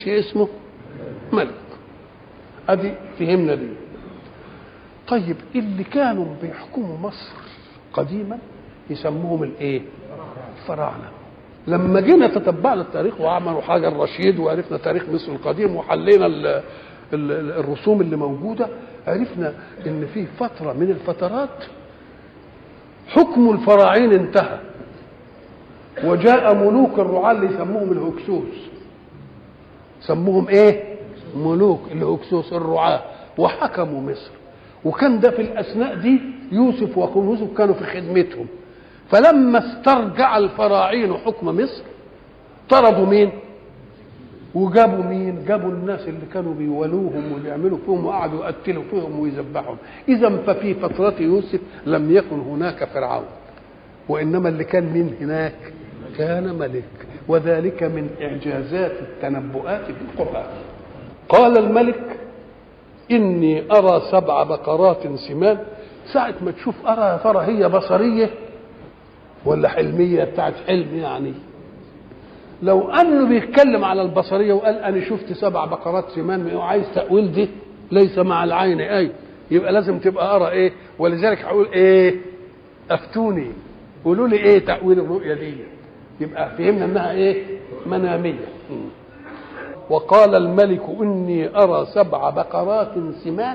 شيء اسمه ملك ادي فهمنا دي طيب اللي كانوا بيحكموا مصر قديما يسموهم الايه الفراعنه لما جينا تتبعنا التاريخ وعملوا حاجه الرشيد وعرفنا تاريخ مصر القديم وحلينا ال ال الرسوم اللي موجوده عرفنا ان في فتره من الفترات حكم الفراعين انتهى وجاء ملوك الرعاة اللي يسموهم الهكسوس سموهم ايه ملوك الهكسوس الرعاة وحكموا مصر وكان ده في الاثناء دي يوسف واخوه يوسف كانوا في خدمتهم فلما استرجع الفراعين حكم مصر طردوا مين وجابوا مين جابوا الناس اللي كانوا بيولوهم ويعملوا فيهم وقعدوا يقتلوا فيهم ويذبحهم اذا ففي فترة يوسف لم يكن هناك فرعون وانما اللي كان من هناك كان ملك وذلك من اعجازات التنبؤات في القران قال الملك اني ارى سبع بقرات سمان ساعة ما تشوف ارى يا ترى هي بصرية ولا حلمية بتاعت حلم يعني لو انه بيتكلم على البصرية وقال انا شفت سبع بقرات سمان وعايز تأويل دي ليس مع العين اي يبقى لازم تبقى ارى ايه ولذلك هقول ايه افتوني قولوا لي ايه تأويل الرؤية دي يبقى فهمنا انها ايه منامية وقال الملك اني ارى سبع بقرات سمان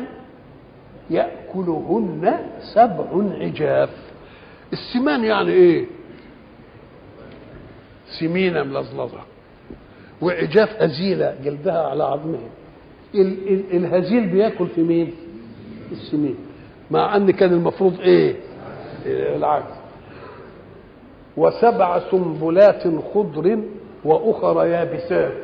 ياكلهن سبع عجاف السمان يعني ايه سمينه ملظلظه وعجاف هزيله جلدها على عظمها ال- ال- الهزيل بياكل في مين السمين مع ان كان المفروض ايه العكس وسبع سنبلات خضر واخر يابسات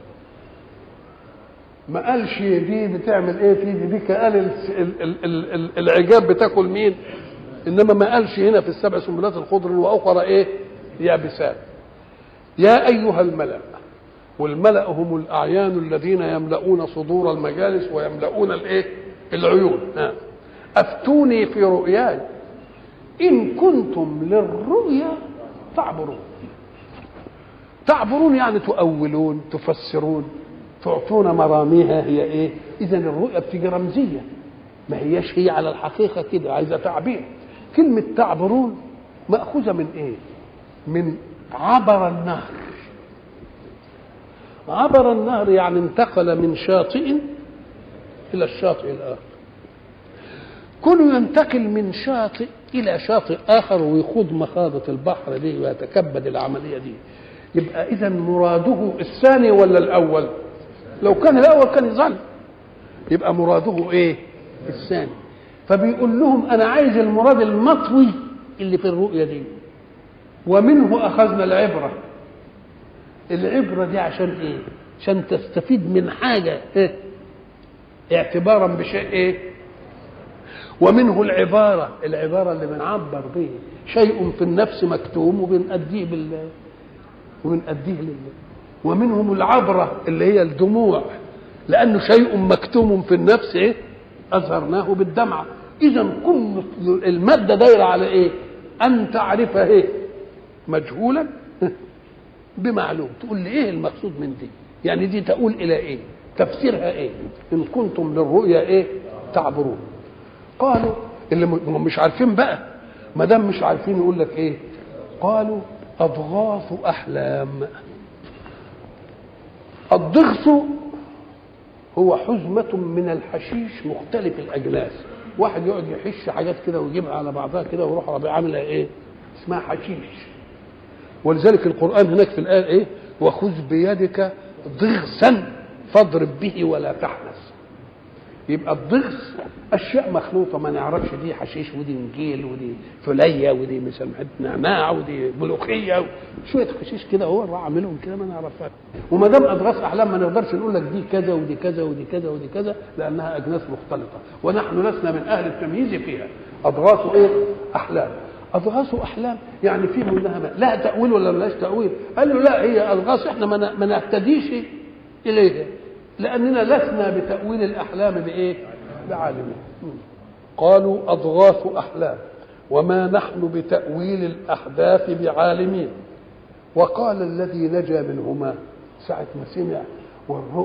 ما قالش دي بتعمل ايه في دي, دي قال ال- ال- ال- ال- ال- العجاب بتاكل مين انما ما قالش هنا في السبع سنبلات الخضر واخرى ايه يابسات يا ايها الملا والملا هم الاعيان الذين يملؤون صدور المجالس ويملؤون الايه العيون ها. افتوني في رؤياي ان كنتم للرؤيا تعبرون تعبرون يعني تؤولون تفسرون تعطون مراميها هي ايه اذا الرؤيا بتيجي رمزيه ما هياش هي على الحقيقه كده عايزه تعبير كلمه تعبرون ماخوذه من ايه من عبر النهر عبر النهر يعني انتقل من شاطئ الى الشاطئ الاخر كونه ينتقل من شاطئ الى شاطئ اخر ويخوض مخاضه البحر دي ويتكبد العمليه دي يبقى اذا مراده الثاني ولا الاول لو كان الاول كان يظل يبقى مراده ايه الثاني فبيقول لهم انا عايز المراد المطوي اللي في الرؤيه دي ومنه اخذنا العبره العبره دي عشان ايه عشان تستفيد من حاجه إيه؟ اعتبارا بشيء ايه ومنه العباره العباره اللي بنعبر به شيء في النفس مكتوم وبنأديه بال وبنأديه لله ومنهم العبرة اللي هي الدموع لأنه شيء مكتوم في النفس إيه؟ أظهرناه بالدمعة إذا كل المادة دايرة على إيه؟ أن تعرف إيه؟ مجهولا بمعلوم تقول لي إيه المقصود من دي؟ يعني دي تقول إلى إيه؟ تفسيرها إيه؟ إن كنتم للرؤيا إيه؟ تعبرون قالوا اللي م- مش عارفين بقى ما دام مش عارفين يقول لك إيه؟ قالوا أضغاث أحلام الضغث هو حزمة من الحشيش مختلف الأجناس واحد يقعد يحش حاجات كده ويجيبها على بعضها كده ويروح ربيع عاملها ايه اسمها حشيش ولذلك القرآن هناك في الآية ايه وخذ بيدك ضغثا فاضرب به ولا تحنث يبقى الضغث اشياء مخلوطه ما نعرفش دي حشيش ودي نجيل ودي فليه ودي مسمحه نعناع ودي ملوخيه شويه حشيش كده هو راح عاملهم كده ما نعرفهاش وما دام اضغاث احلام ما نقدرش نقول لك دي كذا ودي كذا ودي كذا ودي كذا لانها اجناس مختلطه ونحن لسنا من اهل التمييز فيها اضغاث ايه احلام اضغاث احلام يعني في منها ما لها تاويل ولا ملهاش تاويل قال له لا هي اضغاث احنا ما ن- ما نهتديش اليها لاننا لسنا بتاويل الاحلام بايه بعالمين قالوا اضغاث احلام وما نحن بتاويل الاحداث بعالمين وقال الذي نجا منهما ساعه ما سمع والرؤى